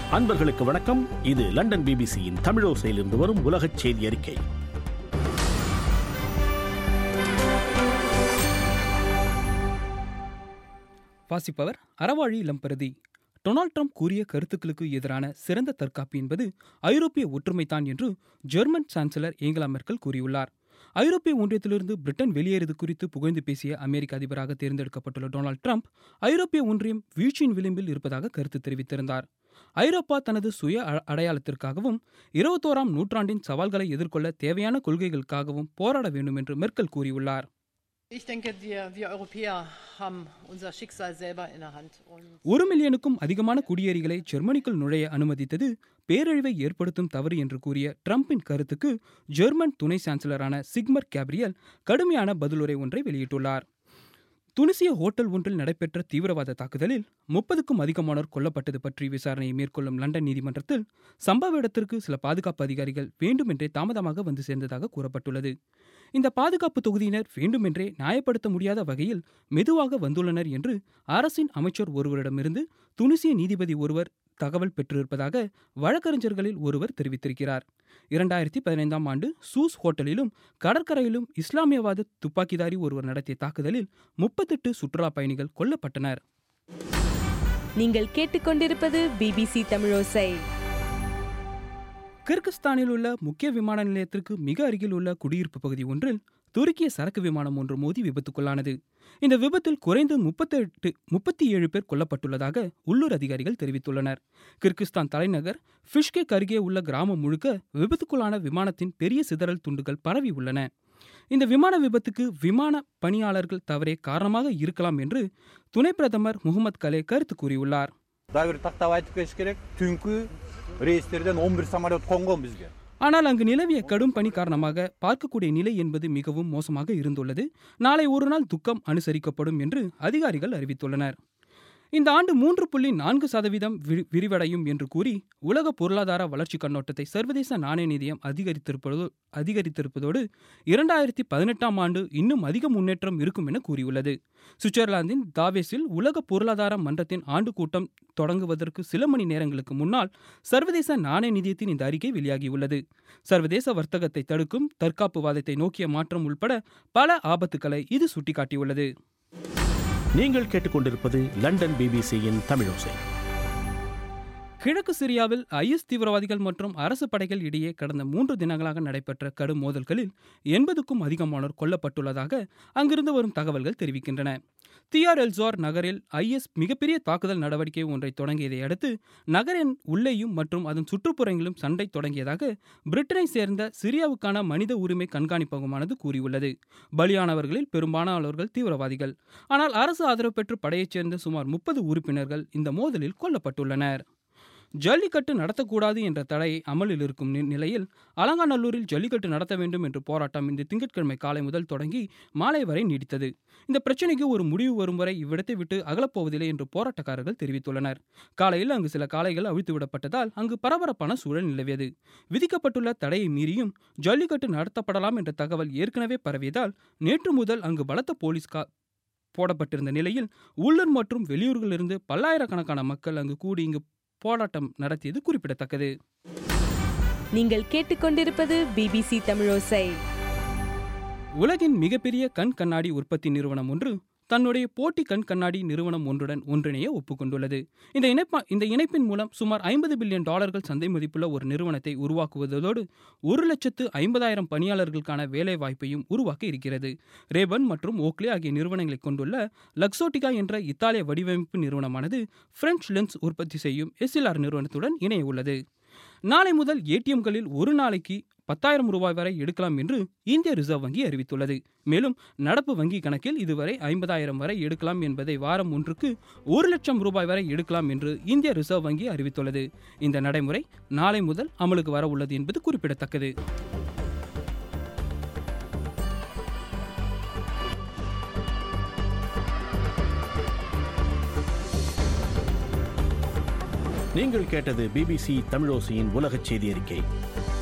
அன்பர்களுக்கு வணக்கம் இது லண்டன் பிபிசியின் தமிழோசையிலிருந்து வரும் உலகச் செய்தி அறிக்கை வாசிப்பவர் அறவாழி இளம்பரதி டொனால்ட் ட்ரம்ப் கூறிய கருத்துக்களுக்கு எதிரான சிறந்த தற்காப்பு என்பது ஐரோப்பிய ஒற்றுமைதான் என்று ஜெர்மன் சான்சலர் ஏங்கலா மெர்க்கல் கூறியுள்ளார் ஐரோப்பிய ஒன்றியத்திலிருந்து பிரிட்டன் வெளியேறது குறித்து புகழ்ந்து பேசிய அமெரிக்க அதிபராக தேர்ந்தெடுக்கப்பட்டுள்ள டொனால்ட் ட்ரம்ப் ஐரோப்பிய ஒன்றியம் வீழ்ச்சியின் விளிம்பில் இருப்பதாக கருத்து தெரிவித்திருந்தார் ஐரோப்பா தனது சுய அ- அடையாளத்திற்காகவும் இருபத்தோராம் நூற்றாண்டின் சவால்களை எதிர்கொள்ள தேவையான கொள்கைகளுக்காகவும் போராட வேண்டும் என்று மெர்க்கல் கூறியுள்ளார் Ich denke, wir, wir Europäer haben unser Schicksal selber in der Hand. Und ஒரு மில்லியனுக்கும் அதிகமான குடியேறிகளை ஜெர்மனிக்குள் நுழைய அனுமதித்தது பேரழிவை ஏற்படுத்தும் தவறு என்று கூறிய ட்ரம்பின் கருத்துக்கு ஜெர்மன் துணை சான்சலரான சிக்மர் கேப்ரியல் கடுமையான பதிலுரை ஒன்றை வெளியிட்டுள்ளார் துனிசிய ஹோட்டல் ஒன்றில் நடைபெற்ற தீவிரவாத தாக்குதலில் முப்பதுக்கும் அதிகமானோர் கொல்லப்பட்டது பற்றி விசாரணையை மேற்கொள்ளும் லண்டன் நீதிமன்றத்தில் சம்பவ இடத்திற்கு சில பாதுகாப்பு அதிகாரிகள் வேண்டுமென்றே தாமதமாக வந்து சேர்ந்ததாக கூறப்பட்டுள்ளது இந்த பாதுகாப்பு தொகுதியினர் வேண்டுமென்றே நியாயப்படுத்த முடியாத வகையில் மெதுவாக வந்துள்ளனர் என்று அரசின் அமைச்சர் ஒருவரிடமிருந்து துனிசிய நீதிபதி ஒருவர் தகவல் பெற்றிருப்பதாக வழக்கறிஞர்களில் ஒருவர் தெரிவித்திருக்கிறார் இரண்டாயிரத்தி பதினைந்தாம் ஆண்டு சூஸ் ஹோட்டலிலும் கடற்கரையிலும் இஸ்லாமியவாத துப்பாக்கிதாரி ஒருவர் நடத்திய தாக்குதலில் முப்பத்தெட்டு சுற்றுலா பயணிகள் கொல்லப்பட்டனர் நீங்கள் கேட்டுக்கொண்டிருப்பது பிபிசி தமிழோசை கிர்கிஸ்தானில் உள்ள முக்கிய விமான நிலையத்திற்கு மிக அருகில் உள்ள குடியிருப்பு பகுதி ஒன்றில் துருக்கிய சரக்கு விமானம் ஒன்று மோதி விபத்துக்குள்ளானது இந்த விபத்தில் குறைந்து முப்பத்தெட்டு முப்பத்தி ஏழு பேர் கொல்லப்பட்டுள்ளதாக உள்ளூர் அதிகாரிகள் தெரிவித்துள்ளனர் கிர்கிஸ்தான் தலைநகர் ஃபிஷ்கேக் அருகே உள்ள கிராமம் முழுக்க விபத்துக்குள்ளான விமானத்தின் பெரிய சிதறல் துண்டுகள் பரவி உள்ளன இந்த விமான விபத்துக்கு விமான பணியாளர்கள் தவறே காரணமாக இருக்கலாம் என்று துணை பிரதமர் முகமது கலே கருத்து கூறியுள்ளார் Daha bir taqtab aytib ketish kerak. Tungi reyslerden 11 samolyot qo'ngan bizga. ஆனால் அங்கு நிலவிய கடும் பனி காரணமாக பார்க்கக்கூடிய நிலை என்பது மிகவும் மோசமாக இருந்துள்ளது நாளை ஒரு நாள் துக்கம் அனுசரிக்கப்படும் என்று அதிகாரிகள் அறிவித்துள்ளனர் இந்த ஆண்டு மூன்று புள்ளி நான்கு சதவீதம் வி- விரிவடையும் என்று கூறி உலக பொருளாதார வளர்ச்சி கண்ணோட்டத்தை சர்வதேச நாணய நிதியம் அதிகரித்திருப்பதோ அதிகரித்திருப்பதோடு இரண்டாயிரத்தி பதினெட்டாம் ஆண்டு இன்னும் அதிக முன்னேற்றம் இருக்கும் என கூறியுள்ளது சுவிட்சர்லாந்தின் தாவேஸில் உலக பொருளாதார மன்றத்தின் ஆண்டு கூட்டம் தொடங்குவதற்கு சில மணி நேரங்களுக்கு முன்னால் சர்வதேச நாணய நிதியத்தின் இந்த அறிக்கை வெளியாகியுள்ளது சர்வதேச வர்த்தகத்தை தடுக்கும் தற்காப்புவாதத்தை நோக்கிய மாற்றம் உள்பட பல ஆபத்துக்களை இது சுட்டிக்காட்டியுள்ளது நீங்கள் கேட்டுக்கொண்டிருப்பது லண்டன் பிபிசியின் தமிழோசை கிழக்கு சிரியாவில் ஐஎஸ் தீவிரவாதிகள் மற்றும் அரசு படைகள் இடையே கடந்த மூன்று தினங்களாக நடைபெற்ற கடும் மோதல்களில் எண்பதுக்கும் அதிகமானோர் கொல்லப்பட்டுள்ளதாக அங்கிருந்து வரும் தகவல்கள் தெரிவிக்கின்றன தியார் எல்சார் நகரில் ஐஎஸ் மிகப்பெரிய தாக்குதல் நடவடிக்கை ஒன்றை தொடங்கியதை அடுத்து நகரின் உள்ளேயும் மற்றும் அதன் சுற்றுப்புறங்களிலும் சண்டை தொடங்கியதாக பிரிட்டனை சேர்ந்த சிரியாவுக்கான மனித உரிமை கண்காணிப்பகமானது கூறியுள்ளது பலியானவர்களில் பெரும்பாலானவர்கள் தீவிரவாதிகள் ஆனால் அரசு ஆதரவு பெற்று படையைச் சேர்ந்த சுமார் முப்பது உறுப்பினர்கள் இந்த மோதலில் கொல்லப்பட்டுள்ளனர் ஜல்லிக்கட்டு நடத்தக்கூடாது என்ற தடை அமலில் இருக்கும் நி- நிலையில் அலங்காநல்லூரில் ஜல்லிக்கட்டு நடத்த வேண்டும் என்ற போராட்டம் இந்த திங்கட்கிழமை காலை முதல் தொடங்கி மாலை வரை நீடித்தது இந்த பிரச்சனைக்கு ஒரு முடிவு வரும் வரை இவ்விடத்தை விட்டு அகலப்போவதில்லை என்று போராட்டக்காரர்கள் தெரிவித்துள்ளனர் காலையில் அங்கு சில காளைகள் அவிழ்த்து விடப்பட்டதால் அங்கு பரபரப்பான சூழல் நிலவியது விதிக்கப்பட்டுள்ள தடையை மீறியும் ஜல்லிக்கட்டு நடத்தப்படலாம் என்ற தகவல் ஏற்கனவே பரவியதால் நேற்று முதல் அங்கு பலத்த போலீஸ் கா போடப்பட்டிருந்த நிலையில் உள்ளூர் மற்றும் வெளியூர்களிலிருந்து பல்லாயிரக்கணக்கான மக்கள் அங்கு கூடி இங்கு போராட்டம் நடத்தியது குறிப்பிடத்தக்கது நீங்கள் கேட்டுக்கொண்டிருப்பது பிபிசி தமிழோசை உலகின் மிகப்பெரிய கண் கண்ணாடி உற்பத்தி நிறுவனம் ஒன்று தன்னுடைய போட்டி கண் கண்ணாடி நிறுவனம் ஒன்றுடன் ஒன்றிணைய ஒப்புக்கொண்டுள்ளது இந்த இணைப்பா இந்த இணைப்பின் மூலம் சுமார் ஐம்பது பில்லியன் டாலர்கள் சந்தை மதிப்புள்ள ஒரு நிறுவனத்தை உருவாக்குவதோடு ஒரு லட்சத்து ஐம்பதாயிரம் பணியாளர்களுக்கான வேலை வாய்ப்பையும் உருவாக்க இருக்கிறது ரேபன் மற்றும் ஓக்லே ஆகிய நிறுவனங்களை கொண்டுள்ள லக்ஸோட்டிகா என்ற இத்தாலிய வடிவமைப்பு நிறுவனமானது பிரெஞ்சு லென்ஸ் உற்பத்தி செய்யும் எஸ்எல்ஆர் நிறுவனத்துடன் இணைய உள்ளது நாளை முதல் ஏடிஎம்களில் ஒரு நாளைக்கு பத்தாயிரம் ரூபாய் வரை எடுக்கலாம் என்று இந்திய ரிசர்வ் வங்கி அறிவித்துள்ளது மேலும் நடப்பு வங்கி கணக்கில் இதுவரை ஐம்பதாயிரம் வரை எடுக்கலாம் என்பதை வாரம் ஒன்றுக்கு ஒரு லட்சம் ரூபாய் வரை எடுக்கலாம் என்று இந்திய ரிசர்வ் வங்கி அறிவித்துள்ளது இந்த நடைமுறை நாளை முதல் அமலுக்கு வர உள்ளது என்பது குறிப்பிடத்தக்கது நீங்கள் கேட்டது பிபிசி தமிழோசையின் உலகச் செய்தி அறிக்கை